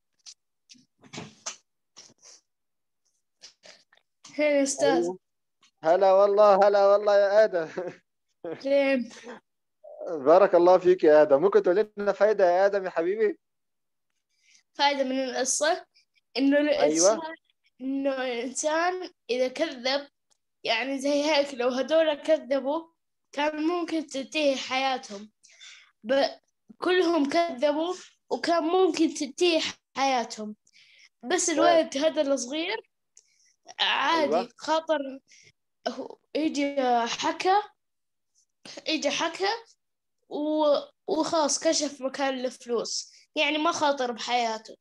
هين يا أستاذ أيوة. هلا والله هلا والله يا ادم زين بارك الله فيك يا ادم ممكن تقول لنا فايده يا ادم يا حبيبي فايدة من القصة إنه أيوة. الإنسان إنه الإنسان إذا كذب يعني زي هيك لو هدول كذبوا كان ممكن تنتهي حياتهم ب... كلهم كذبوا وكان ممكن تنتهي حياتهم بس الولد هذا الصغير عادي أيوة. خاطر هو يجي حكى يجي حكى و... وخلاص كشف مكان الفلوس يعني ما خاطر بحياته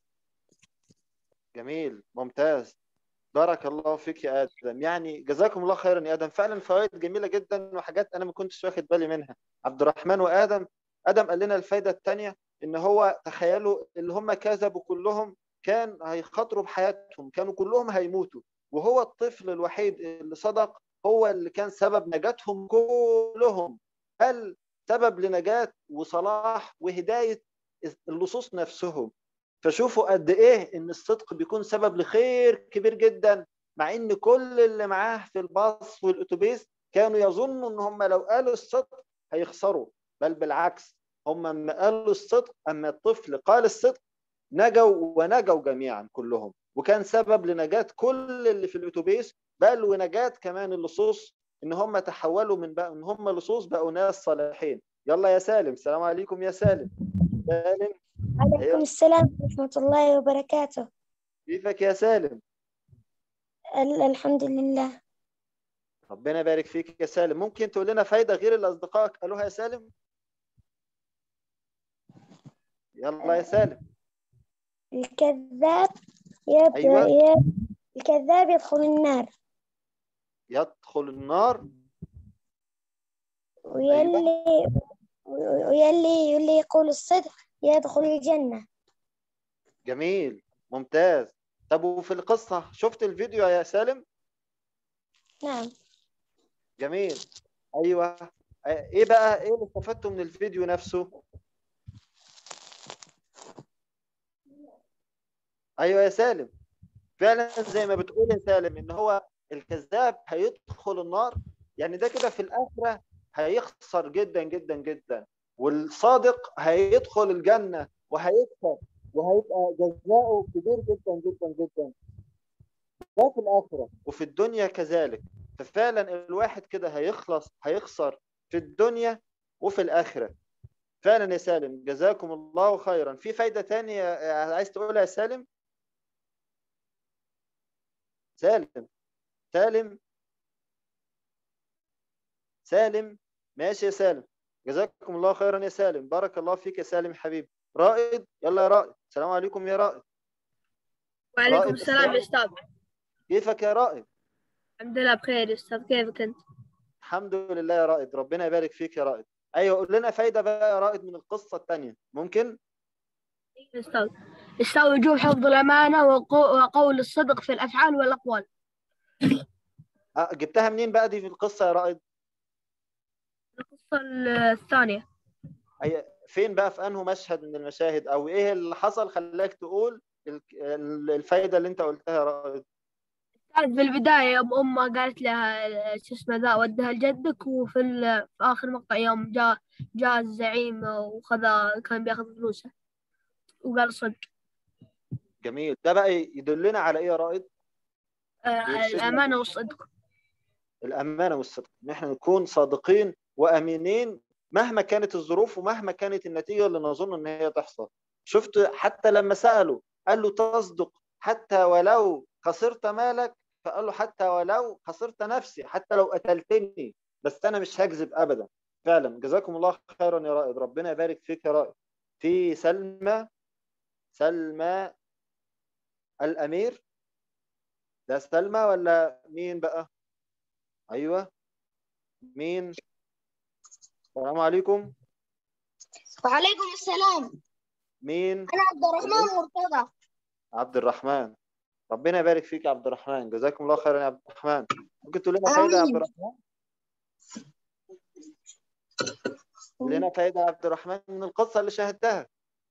جميل ممتاز بارك الله فيك يا ادم يعني جزاكم الله خيرا يا ادم فعلا فوائد جميله جدا وحاجات انا ما كنتش واخد بالي منها عبد الرحمن وادم ادم قال لنا الفايده الثانيه ان هو تخيلوا اللي هم كذبوا كلهم كان هيخاطروا بحياتهم كانوا كلهم هيموتوا وهو الطفل الوحيد اللي صدق هو اللي كان سبب نجاتهم كلهم بل سبب لنجاة وصلاح وهداية اللصوص نفسهم فشوفوا قد ايه ان الصدق بيكون سبب لخير كبير جدا مع ان كل اللي معاه في الباص والاتوبيس كانوا يظنوا ان هم لو قالوا الصدق هيخسروا بل بالعكس هم لما قالوا الصدق اما الطفل قال الصدق نجوا ونجوا جميعا كلهم وكان سبب لنجاة كل اللي في الاتوبيس بل ونجاة كمان اللصوص ان هم تحولوا من بقى ان هم لصوص بقوا ناس صالحين يلا يا سالم السلام عليكم يا سالم سالم عليكم السلام ورحمة الله وبركاته كيفك يا سالم ال- الحمد لله ربنا يبارك فيك يا سالم ممكن تقول لنا فايدة غير اللي أصدقائك قالوها يا سالم يلا يا سالم الكذاب يب... أيوة. يب... الكذاب يدخل النار يدخل النار ويلي ويلي يلي يقول الصدق يدخل الجنة جميل ممتاز طب وفي القصة شفت الفيديو يا سالم نعم جميل ايوه ايه بقى ايه اللي استفدته من الفيديو نفسه ايوه يا سالم فعلا زي ما بتقول يا سالم ان هو الكذاب هيدخل النار يعني ده كده في الاخره هيخسر جدا جدا جدا والصادق هيدخل الجنه وهيكسب وهيبقى جزاؤه كبير جدا جدا جدا ده في الاخره وفي الدنيا كذلك ففعلا الواحد كده هيخلص هيخسر في الدنيا وفي الاخره فعلا يا سالم جزاكم الله خيرا في فايده تانية عايز تقولها يا سالم سالم سالم سالم ماشي يا سالم جزاكم الله خيرا يا سالم بارك الله فيك يا سالم حبيبي رائد يلا يا رائد السلام عليكم يا رائد وعليكم رائد السلام يا أستاذ كيفك يا رائد الحمد لله بخير يا أستاذ كيفك أنت؟ الحمد لله يا رائد ربنا يبارك فيك يا رائد ايوه قول لنا فايده بقى يا رائد من القصه الثانيه ممكن يا أستاذ أستاذ وجوب حفظ الأمانة وقو- وقول الصدق في الأفعال والأقوال أه جبتها منين بقى دي في القصه يا رائد القصة الثانية أي فين بقى في انه مشهد من المشاهد او ايه اللي حصل خلاك تقول ال- ال- الفايده اللي انت قلتها يا رائد كانت في البداية يوم أمها قالت لها شو اسمه ذا ودها لجدك وفي ال- في آخر مقطع يوم جاء جاء الزعيم وخذ كان بياخذ فلوسه وقال صدق جميل ده بقى يدلنا على ايه يا رائد آه، يرشدنا الأمانة والصدق الامانه والصدق ان احنا نكون صادقين وامينين مهما كانت الظروف ومهما كانت النتيجه اللي نظن ان هي تحصل شفت حتى لما ساله قال له تصدق حتى ولو خسرت مالك فقال له حتى ولو خسرت نفسي حتى لو قتلتني بس انا مش هكذب ابدا فعلا جزاكم الله خيرا يا رائد ربنا يبارك فيك يا رائد في سلمى سلمى الامير ده سلمى ولا مين بقى ايوه مين السلام عليكم وعليكم السلام مين أنا عبد الرحمن مرتضى عبد الرحمن ربنا يبارك فيك يا عبد الرحمن جزاكم الله خيرا يا عبد الرحمن ممكن تقول لنا فايده يا عبد آمين. الرحمن قول لنا فايده يا عبد الرحمن من القصه اللي شاهدتها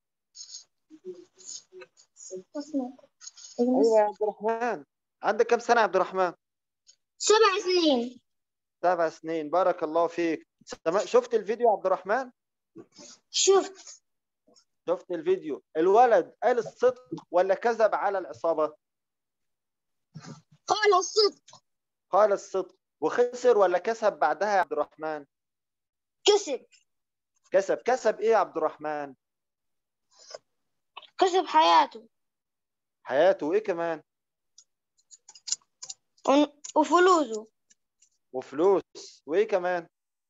ايوه يا عبد الرحمن عندك كم سنه يا عبد الرحمن سبع سنين سبع سنين بارك الله فيك سم- شفت الفيديو يا عبد الرحمن شفت شفت الفيديو الولد قال الصدق ولا كذب على العصابه قال الصدق قال الصدق وخسر ولا كسب بعدها يا عبد الرحمن كسب كسب كسب ايه يا عبد الرحمن كسب حياته حياته وايه كمان ون- وفلوسه وفلوس وايه كمان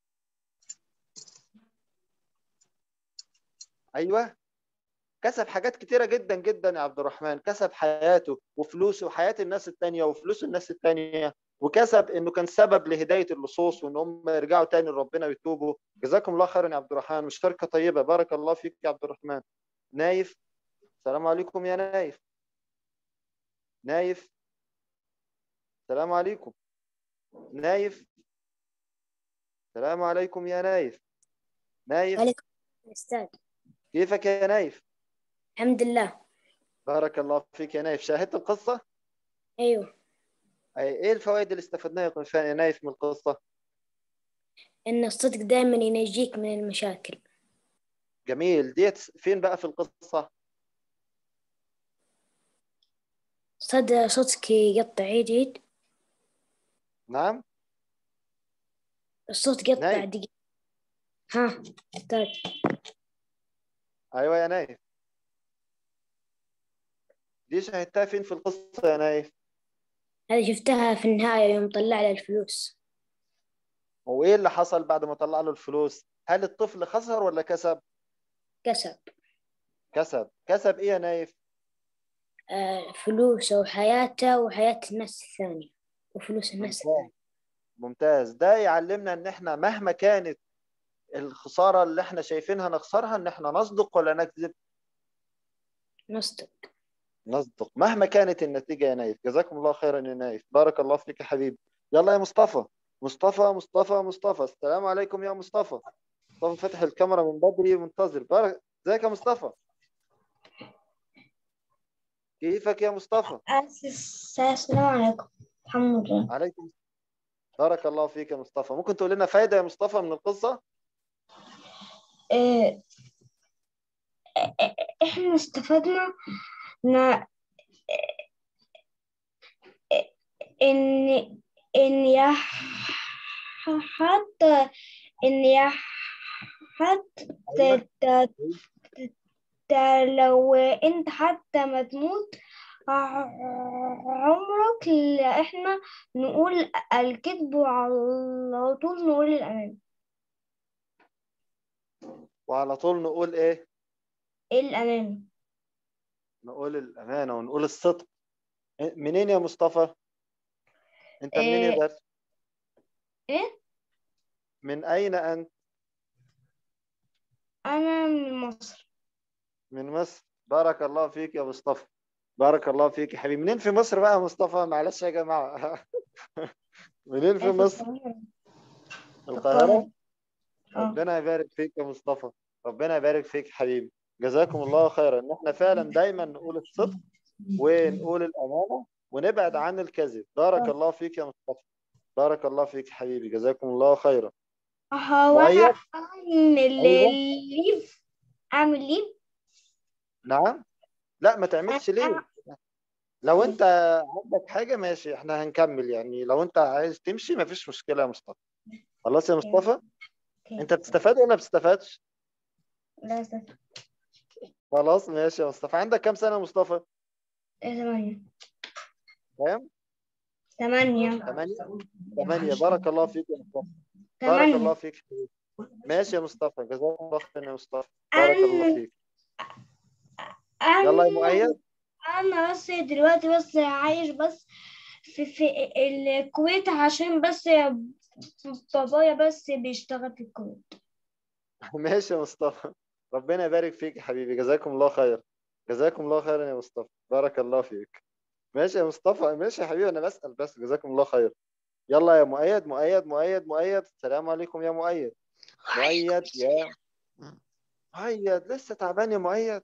ايوه كسب حاجات كتيره جدا جدا يا عبد الرحمن كسب حياته وفلوسه وحياه الناس التانية وفلوس الناس التانية وكسب انه كان سبب لهدايه اللصوص وان هم يرجعوا تاني لربنا ويتوبوا جزاكم الله خيرا يا عبد الرحمن مشاركه طيبه بارك الله فيك يا عبد الرحمن نايف السلام عليكم يا نايف نايف السلام عليكم نايف السلام عليكم يا نايف نايف وعليكم الأستاذ كيفك يا نايف الحمد لله بارك الله فيك يا نايف شاهدت القصة أيوه أي- ايه الفوائد اللي استفدناها يا نايف من القصة إن الصدق دائما ينجيك من المشاكل جميل ديت فين بقى في القصة صد صوتك يقطع عيد عيد نعم الصوت يقطع نايف. دقيقة ها أستاذ ايوه يا نايف دي شاهدتها فين في القصة يا نايف هذه شفتها في النهاية يوم طلع لي الفلوس وايه اللي حصل بعد ما طلع له الفلوس هل الطفل خسر ولا كسب كسب كسب كسب ايه يا نايف آه فلوسه وحياته وحياة الناس الثانية وفلوس الناس الثانية ممتاز ده يعلمنا ان احنا مهما كانت الخساره اللي احنا شايفينها نخسرها ان احنا نصدق ولا نكذب نصدق نصدق مهما كانت النتيجه يا نايف جزاكم الله خيرا يا نايف بارك الله فيك يا حبيبي يلا يا مصطفى مصطفى مصطفى مصطفى السلام عليكم يا مصطفى مصطفى فتح الكاميرا من بدري منتظر بارك ازيك يا مصطفى كيفك يا مصطفى السلام عليكم الحمد لله عليكم بارك الله فيك يا مصطفى ممكن تقول لنا فايدة يا مصطفى من القصة إيه، احنا استفدنا ان ان ان يا حتى ان يا حتى ت- ت- لو انت حتى ما تموت ع- عمرك لا احنا نقول الكذب وعلى طول نقول الأمان وعلى طول نقول ايه ايه الأمان نقول الأمانة ونقول الصدق منين يا مصطفى انت منين يا إيه. درس ايه من أين أنت أنا من مصر من مصر بارك الله فيك يا مصطفى بارك الله فيك يا حبيبي منين في مصر بقى يا مصطفى معلش يا جماعة منين في مصر القاهرة ربنا يبارك فيك يا مصطفى ربنا يبارك فيك يا حبيبي جزاكم الله خيرا ان احنا فعلا دايما نقول الصدق ونقول الامانه ونبعد عن الكذب بارك الله فيك يا مصطفى بارك الله فيك يا حبيبي جزاكم الله خيرا هو أنا مؤيد أعمل أيوة. ليف أعمل ليف نعم لا ما تعملش ليه لو انت عندك حاجه ماشي احنا هنكمل يعني لو انت عايز تمشي ما فيش مشكله يا مصطفى خلاص يا مصطفى انت بتستفاد ولا ما بتستفادش لا استنى خلاص ماشي يا مصطفى عندك كام سنه يا مصطفى ثمانية كام ثمانية ثمانية ثمانية بارك الله فيك يا مصطفى بارك ثمانية. الله فيك ماشي يا مصطفى جزاك الله خير يا مصطفى بارك الله فيك يلا يا مؤيد أنا بس دلوقتي بس عايش بس في, في الكويت عشان بس بابايا بس بيشتغل في الكويت ماشي يا مصطفى ربنا يبارك فيك يا حبيبي جزاكم الله خير جزاكم الله خيرا يا مصطفى بارك الله فيك ماشي يا مصطفى ماشي يا حبيبي انا بسأل بس جزاكم الله خير يلا يا مؤيد مؤيد مؤيد مؤيد السلام عليكم يا مؤيد مؤيد يا مؤيد لسه تعبان يا مؤيد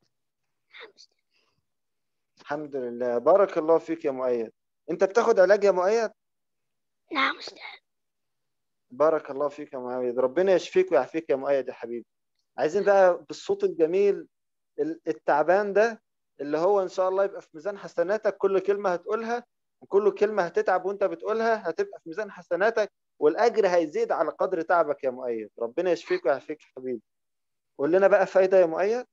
الحمد لله بارك الله فيك يا مؤيد انت بتاخد علاج يا مؤيد نعم أستاذ بارك الله فيك يا مؤيد ربنا يشفيك ويعافيك يا مؤيد يا حبيبي عايزين بقى بالصوت الجميل ال- التعبان ده اللي هو ان شاء الله يبقى في ميزان حسناتك كل كلمة هتقولها وكل كلمة هتتعب وانت بتقولها هتبقى في ميزان حسناتك والاجر هيزيد على قدر تعبك يا مؤيد ربنا يشفيك ويعافيك يا حبيبي قول لنا بقى فايدة يا مؤيد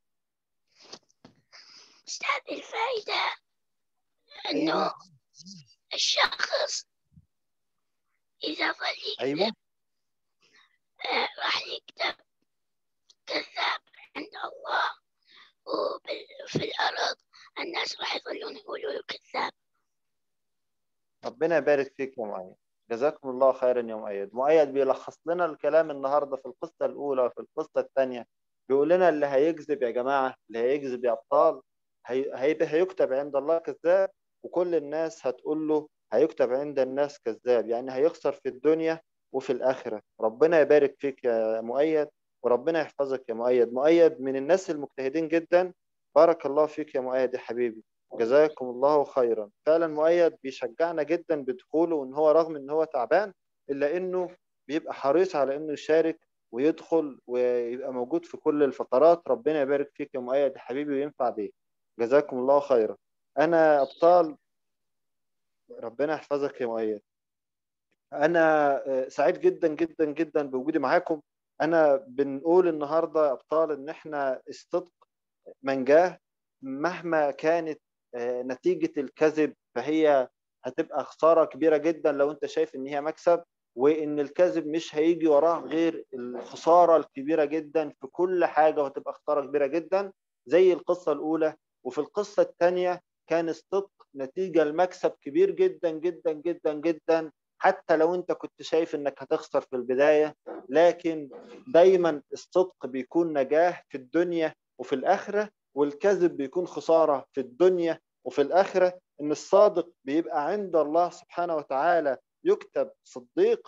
أستاذ الفائدة إنه الشخص إذا ظل ايوه آه، راح يكتب كذاب عند الله وفي الأرض الناس راح يظلون يقولوا له كذاب ربنا يبارك فيك يا مؤيد جزاكم الله خيرا يا مؤيد مؤيد بيلخص لنا الكلام النهارده في القصة الأولى وفي القصة الثانية بيقول لنا اللي هيكذب يا جماعة اللي هيكذب يا أبطال هي... هيبقى هيكتب عند الله كذاب وكل الناس هتقول له هيكتب عند الناس كذاب يعني هيخسر في الدنيا وفي الآخرة ربنا يبارك فيك يا مؤيد وربنا يحفظك يا مؤيد مؤيد من الناس المجتهدين جدا بارك الله فيك يا مؤيد يا حبيبي جزاكم الله خيرا فعلا مؤيد بيشجعنا جدا بدخوله وان هو رغم ان هو تعبان الا انه بيبقى حريص على انه يشارك ويدخل ويبقى موجود في كل الفقرات ربنا يبارك فيك يا مؤيد يا حبيبي وينفع بيك جزاكم الله خيرا انا ابطال ربنا يحفظك يا مؤيد انا آه، سعيد جدا جدا جدا بوجودي معاكم انا بنقول النهارده يا ابطال ان احنا الصدق منجاه مهما كانت آه، نتيجة الكذب فهي هتبقى خسارة كبيرة جدا لو انت شايف ان هي مكسب وان الكذب مش هيجي وراه غير الخسارة الكبيرة جدا في كل حاجة وهتبقى خسارة كبيرة جدا زي القصة الأولى وفي القصة الثانية كان الصدق نتيجة المكسب كبير جدا جدا جدا جدا حتى لو انت كنت شايف انك هتخسر في البداية لكن دايما الصدق بيكون نجاح في الدنيا وفي الآخرة والكذب بيكون خسارة في الدنيا وفي الآخرة إن الصادق بيبقى عند الله سبحانه وتعالى يكتب صديق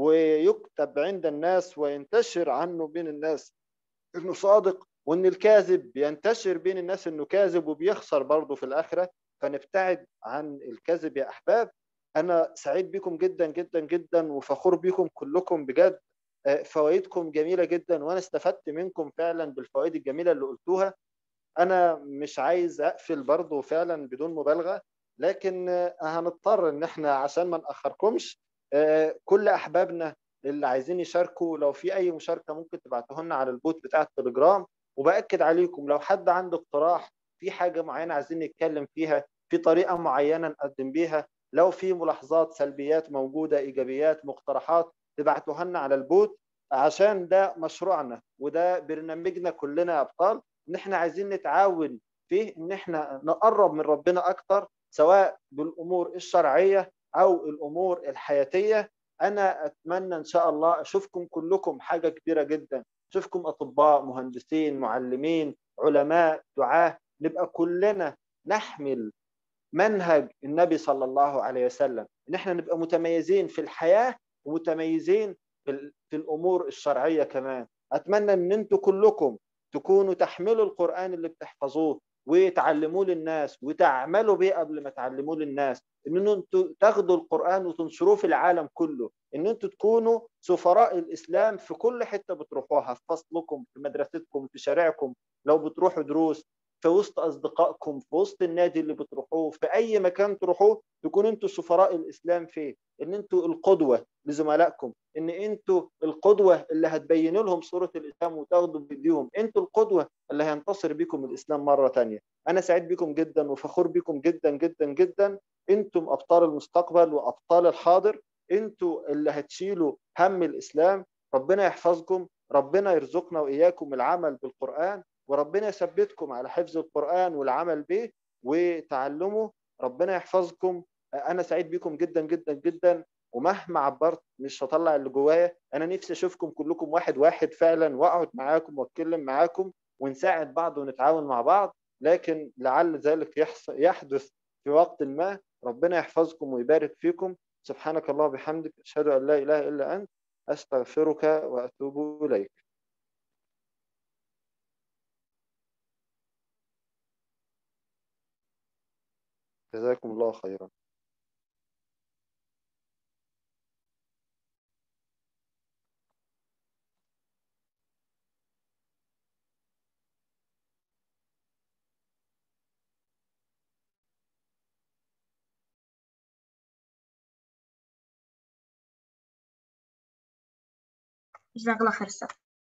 ويكتب عند الناس وينتشر عنه بين الناس إنه صادق وإن الكاذب بينتشر بين الناس إنه كاذب وبيخسر برضه في الآخرة فنبتعد عن الكذب يا أحباب أنا سعيد بكم جدا جدا جدا وفخور بكم كلكم بجد فوائدكم جميلة جدا وأنا استفدت منكم فعلا بالفوائد الجميلة اللي قلتوها أنا مش عايز أقفل برضه فعلا بدون مبالغة لكن هنضطر إن إحنا عشان ما نأخركمش كل أحبابنا اللي عايزين يشاركوا لو في أي مشاركة ممكن تبعتوها لنا على البوت بتاع التليجرام وبأكد عليكم لو حد عنده اقتراح في حاجة معينة عايزين نتكلم فيها في طريقة معينة نقدم بيها لو في ملاحظات سلبيات موجودة إيجابيات مقترحات تبعتوها لنا على البوت عشان ده مشروعنا وده برنامجنا كلنا يا أبطال إن إحنا عايزين نتعاون فيه إن إحنا نقرب من ربنا أكتر سواء بالأمور الشرعية أو الأمور الحياتية أنا أتمنى إن شاء الله أشوفكم كلكم حاجة كبيرة جدا أشوفكم أطباء مهندسين معلمين علماء دعاة نبقى كلنا نحمل منهج النبي صلى الله عليه وسلم ان احنا نبقى متميزين في الحياه ومتميزين في, في الامور الشرعيه كمان اتمنى ان انتم كلكم تكونوا تحملوا القران اللي بتحفظوه وتعلموه للناس وتعملوا بيه قبل ما تعلموه للناس ان انتوا تاخدوا القران وتنشروه في العالم كله ان انتوا تكونوا سفراء الاسلام في كل حته بتروحوها في فصلكم في مدرستكم في شارعكم لو بتروحوا دروس في وسط اصدقائكم في وسط النادي اللي بتروحوه في اي مكان تروحوه تكونوا انتوا سفراء الاسلام فيه ان انتوا القدوه لزملائكم ان انتوا القدوه اللي هتبينوا لهم صوره الاسلام وتاخدوا بايديهم انتوا القدوه اللي هينتصر بكم الاسلام مره ثانيه انا سعيد بكم جدا وفخور بكم جدا جدا جدا انتم ابطال المستقبل وابطال الحاضر انتوا اللي هتشيلوا هم الاسلام ربنا يحفظكم ربنا يرزقنا واياكم العمل بالقران وربنا يثبتكم على حفظ القرآن والعمل به وتعلمه ربنا يحفظكم أنا سعيد بكم جدا جدا جدا ومهما عبرت مش هطلع اللي جوايا أنا نفسي أشوفكم كلكم واحد واحد فعلا وأقعد معاكم وأتكلم معاكم ونساعد بعض ونتعاون مع بعض لكن لعل ذلك يحدث في وقت ما ربنا يحفظكم ويبارك فيكم سبحانك الله وبحمدك أشهد أن لا إله إلا أنت أستغفرك وأتوب إليك جزاكم الله خيرا جزاك الله خير